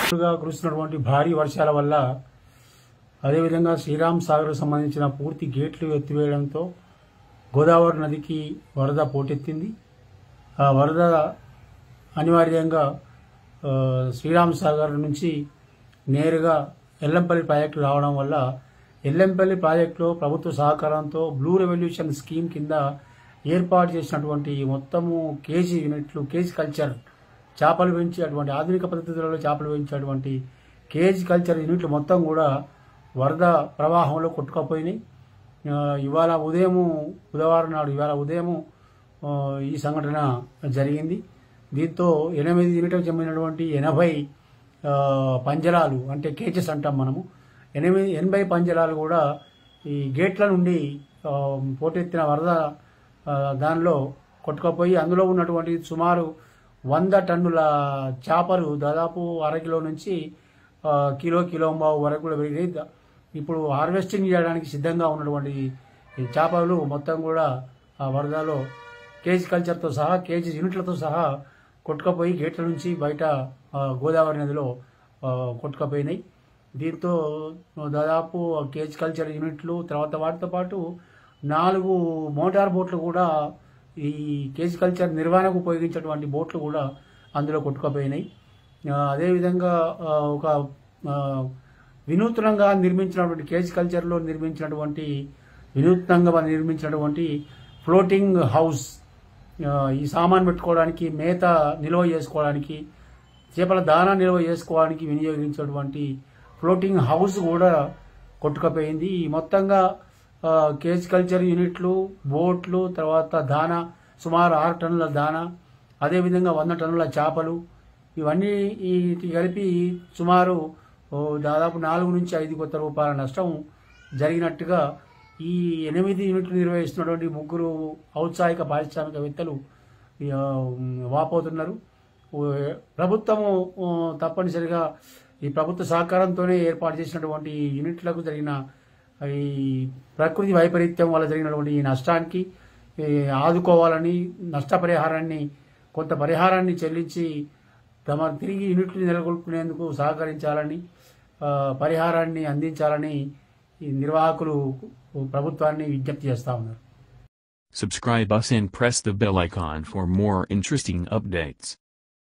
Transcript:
గా కురుస్తున్నటువంటి భారీ వర్షాల వల్ల అదేవిధంగా శ్రీరామ్ సాగర్ సంబంధించిన పూర్తి గేట్లు ఎత్తివేయడంతో గోదావరి నదికి వరద పోటెత్తింది ఆ వరద అనివార్యంగా ఆ, శ్రీరామ్ సాగర్ నుంచి నేరుగా ఎల్లంపల్లి ప్రాజెక్టు రావడం వల్ల ఎల్లంపల్లి ప్రాజెక్టులో ప్రభుత్వ సహకారంతో బ్లూ రెవల్యూషన్ స్కీమ్ కింద ఏర్పాటు చేసినటువంటి మొత్తము కేజీ యూనిట్లు కేజీ కల్చర్ చేపలు పెంచి అటువంటి ఆధునిక పద్ధతులలో చేపలు పెంచేటువంటి కేజీ కల్చర్ యూనిట్లు మొత్తం కూడా వరద ప్రవాహంలో కొట్టుకపోయినాయి ఆ, ఇవాళ ఉదయము బుధవారం నాడు ఇవాళ ఉదయము ఆ, ఈ సంఘటన జరిగింది దీంతో ఎనిమిది యూనిట్లకు చెందినటువంటి ఎనభై ఆ, పంజరాలు అంటే కేచెస్ అంటాం మనము ఎనిమిది ఎనభై పంజరాలు కూడా ఈ గేట్ల నుండి ఆ, పోటెత్తిన వరద ఆ, దానిలో కొట్టుకుపోయి అందులో ఉన్నటువంటి సుమారు వంద టన్నుల చేపలు దాదాపు అరకిలో నుంచి ఆ, కిలో కిలో బావు వరకు కూడా పెరిగినాయి ద- ఇప్పుడు హార్వెస్టింగ్ చేయడానికి సిద్ధంగా ఉన్నటువంటి ఈ చేపలు మొత్తం కూడా ఆ వరదలో కేజీ కల్చర్తో సహా కేజీ యూనిట్లతో సహా కొట్టుకపోయి గేట్ల నుంచి బయట ఆ, గోదావరి నదిలో ఆ, కొట్టుకపోయినాయి దీంతో దాదాపు కేజీ కల్చర్ యూనిట్లు తర్వాత వాటితో పాటు నాలుగు మోటార్ బోట్లు కూడా ఈ కేజీ కల్చర్ నిర్వహణకు ఉపయోగించేటువంటి బోట్లు కూడా అందులో కొట్టుకుపోయినాయి ఆ, అదేవిధంగా ఆ, ఒక ఆ, వినూత్నంగా నిర్మించినటువంటి కేజీ కల్చర్లో నిర్మించినటువంటి వినూత్నంగా నిర్మించినటువంటి ఫ్లోటింగ్ హౌస్ ఆ, ఈ సామాన్ పెట్టుకోవడానికి మేత నిల్వ చేసుకోవడానికి చేపల దానా నిల్వ చేసుకోవడానికి వినియోగించేటువంటి ఫ్లోటింగ్ హౌస్ కూడా కొట్టుకపోయింది ఈ మొత్తంగా ఆ, కేజ్ కల్చర్ యూనిట్లు బోట్లు తర్వాత దానా సుమారు ఆరు టన్నుల దానా అదేవిధంగా వంద టన్నుల చేపలు ఇవన్నీ ఈ కలిపి సుమారు ఓ, దాదాపు నాలుగు నుంచి ఐదు కొత్త రూపాయల నష్టం జరిగినట్టుగా ఈ ఎనిమిది యూనిట్లు నిర్వహిస్తున్నటువంటి ముగ్గురు ఔత్సాహిక పారిశ్రామికవేత్తలు ఆ, వాపోతున్నారు ఓ, ప్రభుత్వము ఓ, తప్పనిసరిగా ఈ ప్రభుత్వ సహకారంతోనే ఏర్పాటు చేసినటువంటి ఈ యూనిట్లకు జరిగిన ఈ ప్రకృతి వైపరీత్యం వల్ల జరిగినటువంటి ఈ నష్టానికి ఈ, ఆదుకోవాలని నష్టపరిహారాన్ని కొంత పరిహారాన్ని చెల్లించి తమ తిరిగి యూనిట్లు నెలకొల్పుకునేందుకు సహకరించాలని ఆ, పరిహారాన్ని అందించాలని ఈ నిర్వాహకులు ప్రభుత్వాన్ని విజ్ఞప్తి చేస్తా ఉన్నారు Subscribe us and press the bell icon for more interesting updates.